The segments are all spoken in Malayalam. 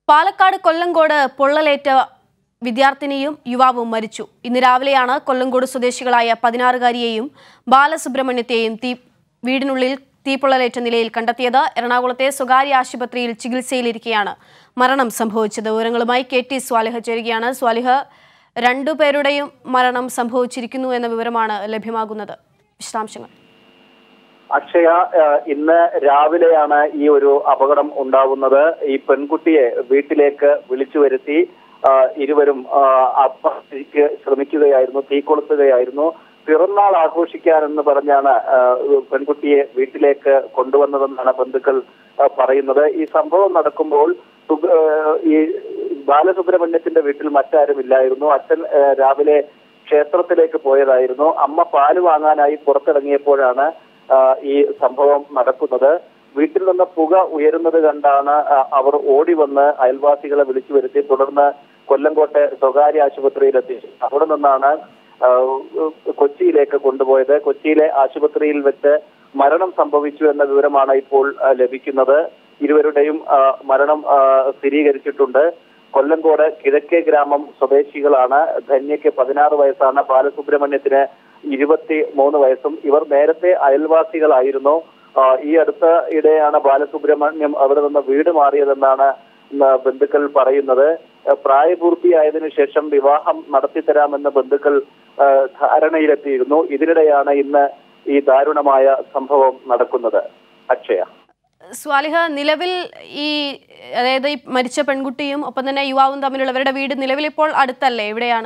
പാലക്കാട് കൊല്ലങ്കോട് പൊള്ളലേറ്റ വിദ്യാർത്ഥിനിയും യുവാവും മരിച്ചു ഇന്ന് രാവിലെയാണ് കൊല്ലങ്കോട് സ്വദേശികളായ പതിനാറുകാരിയെയും ബാലസുബ്രഹ്മണ്യത്തെയും തീ വീടിനുള്ളിൽ തീപ്പൊള്ളലേറ്റ നിലയിൽ കണ്ടെത്തിയത് എറണാകുളത്തെ സ്വകാര്യ ആശുപത്രിയിൽ ചികിത്സയിലിരിക്കെയാണ് മരണം സംഭവിച്ചത് വിവരങ്ങളുമായി കെ ടി സ്വാലിഹ ചേരുകയാണ് സ്വാലിഹ രണ്ടുപേരുടെയും മരണം സംഭവിച്ചിരിക്കുന്നു എന്ന വിവരമാണ് ലഭ്യമാകുന്നത് വിശദാംശങ്ങൾ അക്ഷയ ഏഹ്, ഇന്ന് രാവിലെയാണ് ഈ ഒരു അപകടം ഉണ്ടാവുന്നത് ഈ പെൺകുട്ടിയെ വീട്ടിലേക്ക് വിളിച്ചു വരുത്തി ആഹ്, ഇരുവരും ആഹ്, ആത്മഹത്യക്ക് ശ്രമിക്കുകയായിരുന്നു തീ കൊളുത്തുകയായിരുന്നു പിറന്നാൾ ആഘോഷിക്കാനെന്ന് പറഞ്ഞാണ് ആഹ്, പെൺകുട്ടിയെ വീട്ടിലേക്ക് കൊണ്ടുവന്നതെന്നാണ് ബന്ധുക്കൾ ആഹ്, പറയുന്നത് ഈ സംഭവം നടക്കുമ്പോൾ സുബ- ഏഹ്, ഈ ബാലസുബ്രഹ്മണ്യത്തിന്റെ വീട്ടിൽ മറ്റാരുമില്ലായിരുന്നു അച്ഛൻ ഏഹ്, രാവിലെ ക്ഷേത്രത്തിലേക്ക് പോയതായിരുന്നു അമ്മ പാല് വാങ്ങാനായി പുറത്തിറങ്ങിയപ്പോഴാണ് ആ, ഈ സംഭവം നടക്കുന്നത് വീട്ടിൽ നിന്ന് പുക ഉയരുന്നത് കണ്ടാണ് ആ, അവർ ഓടി വന്ന് അയൽവാസികളെ വിളിച്ചു വരുത്തി തുടർന്ന് കൊല്ലങ്കോട്ടെ സ്വകാര്യ ആശുപത്രിയിലെത്തി അവിടെ നിന്നാണ് ആ, കൊച്ചിയിലേക്ക് കൊണ്ടുപോയത് കൊച്ചിയിലെ ആശുപത്രിയിൽ വെച്ച് മരണം സംഭവിച്ചു എന്ന വിവരമാണ് ഇപ്പോൾ ആ, ലഭിക്കുന്നത് ഇരുവരുടെയും ആ, മരണം ആ, സ്ഥിരീകരിച്ചിട്ടുണ്ട് കൊല്ലങ്കോട് കിഴക്കേ ഗ്രാമം സ്വദേശികളാണ് ധന്യയ്ക്ക് പതിനാറ് വയസ്സാണ് ബാലസുബ്രഹ്മണ്യത്തിന് ഇരുപത്തി മൂന്ന് വയസ്സും ഇവർ നേരത്തെ അയൽവാസികളായിരുന്നു ആ, ഈ അടുത്ത ഇടെയാണ് ബാലസുബ്രഹ്മണ്യം അവിടെ നിന്ന് വീട് മാറിയതെന്നാണ് ഉം, ബന്ധുക്കൾ പറയുന്നത് ആ, പ്രായപൂർത്തിയായതിനു ശേഷം വിവാഹം നടത്തിത്തരാമെന്ന് ബന്ധുക്കൾ ആ, ധാരണയിലെത്തിയിരുന്നു ഇതിനിടെയാണ് ഇന്ന് ഈ ദാരുണമായ സംഭവം നടക്കുന്നത് അക്ഷയ സ്വാലിഹ നിലവിൽ ഈ അതായത് ഈ മരിച്ച പെൺകുട്ടിയും ഒപ്പം തന്നെ യുവാവും തമ്മിലുള്ളവരുടെ വീട് നിലവിൽ ഇപ്പോൾ അടുത്തല്ലേ എവിടെയാണ്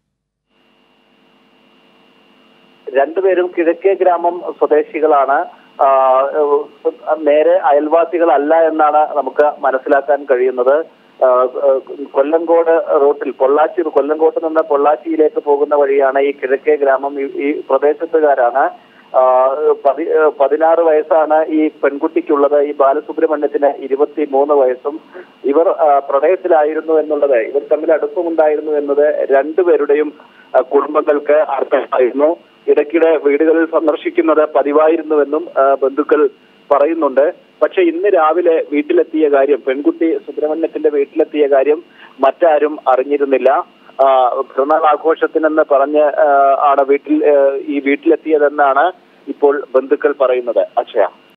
രണ്ടുപേരും കിഴക്കേ ഗ്രാമം സ്വദേശികളാണ് ആ, ഏഹ്, നേരെ അയൽവാസികളല്ല എന്നാണ് നമുക്ക് മനസ്സിലാക്കാൻ കഴിയുന്നത് ആ, ഏഹ്, കൊല്ലങ്കോട് റൂട്ടിൽ പൊള്ളാച്ചി കൊല്ലങ്കോട്ട് നിന്ന് പൊള്ളാച്ചിയിലേക്ക് പോകുന്ന വഴിയാണ് ഈ കിഴക്കേ ഗ്രാമം ഈ- ഈ പ്രദേശത്തുകാരാണ് ആ, പതി ഏഹ്, പതിനാറ് വയസ്സാണ് ഈ പെൺകുട്ടിക്കുള്ളത് ഈ ബാലസുബ്രഹ്മണ്യത്തിന് ഇരുപത്തി മൂന്ന് വയസ്സും ഇവർ ആ, പ്രണയത്തിലായിരുന്നു എന്നുള്ളത് ഇവർ തമ്മിൽ അടുപ്പമുണ്ടായിരുന്നു എന്നത് രണ്ടുപേരുടെയും ആ, കുടുംബങ്ങൾക്ക് അർത്ഥമായിരുന്നു ഇടയ്ക്കിടെ വീടുകളിൽ സന്ദർശിക്കുന്നത് പതിവായിരുന്നുവെന്നും ആ, ബന്ധുക്കൾ പറയുന്നുണ്ട് പക്ഷെ ഇന്ന് രാവിലെ വീട്ടിലെത്തിയ കാര്യം പെൺകുട്ടി സുബ്രഹ്മണ്യത്തിന്റെ വീട്ടിലെത്തിയ കാര്യം മറ്റാരും അറിഞ്ഞിരുന്നില്ല ആ, പിറന്നാൾ ആഘോഷത്തിനെന്ന് പറഞ്ഞ് ആ, ആണ് വീട്ടിൽ ആ, ഈ വീട്ടിലെത്തിയതെന്നാണ് ഇപ്പോൾ ബന്ധുക്കൾ പറയുന്നത് അക്ഷയ